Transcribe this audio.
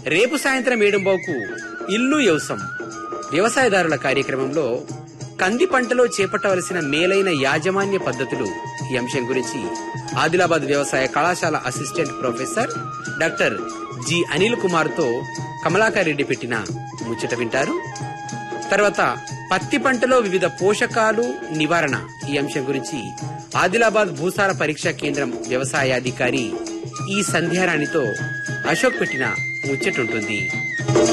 రేపు సాయంత్రం ఏడుంబావుకు ఇల్లు యవసం వ్యవసాయదారుల కార్యక్రమంలో కంది పంటలో చేపట్టవలసిన మేలైన యాజమాన్య పద్ధతులు ఈ అంశం గురించి ఆదిలాబాద్ వ్యవసాయ కళాశాల assistant professor doctor G Anil Kumar తో కమలాకర్ రెడ్డి పెట్టిన ముచ్చట వింటారు తర్వాత పత్తి పంటలో వివిధ పోషకాలు నివారణ ఈ అంశం గురించి ఆదిలాబాద్ భూసార పరీక్షా కేంద్రం వ్యవసాయాధికారి ఈ సంధ్యారాణితో అశోక్ పెట్టిన ముచ్చటుంటుంది